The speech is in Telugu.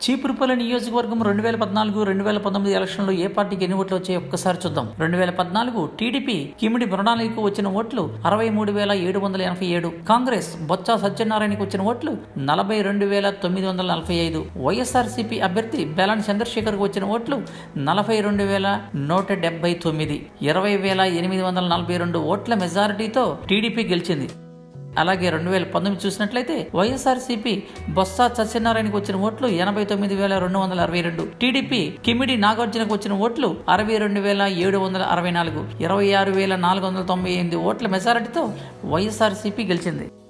చీపురుపల్లి నియోజకవర్గం రెండు వేల పద్నాలుగు రెండు వేల పంతొమ్మిది ఎలక్షన్లో ఏ పార్టీకి ఎన్ని ఓట్లు వచ్చాయో ఒక్కసారి చూద్దాం రెండు వేల పద్నాలుగు టీడీపీ కిమిడి మృణాలికి వచ్చిన ఓట్లు అరవై మూడు వేల ఏడు వందల ఎనభై ఏడు కాంగ్రెస్ బొత్స సత్యనారాయణకి వచ్చిన ఓట్లు నలభై రెండు వేల తొమ్మిది వందల నలభై ఐదు వైఎస్ఆర్సీపీ అభ్యర్థి బెలాన్ చంద్రశేఖర్కి వచ్చిన ఓట్లు నలభై రెండు వేల నూట డెబ్బై తొమ్మిది ఇరవై వేల ఎనిమిది వందల నలభై రెండు ఓట్ల మెజారిటీతో టీడీపీ గెలిచింది అలాగే రెండు వేల పంతొమ్మిది చూసినట్లయితే వైఎస్ఆర్సీపీ బొత్స సత్యనారాయణకి వచ్చిన ఓట్లు ఎనభై తొమ్మిది వేల రెండు వందల అరవై రెండు టీడీపీ కిమిడి నాగార్జునకు వచ్చిన ఓట్లు అరవై రెండు వేల ఏడు వందల అరవై నాలుగు ఇరవై ఆరు వేల నాలుగు వందల తొంభై ఎనిమిది ఓట్ల మెజారిటీతో వైఎస్ఆర్సీపీ గెలిచింది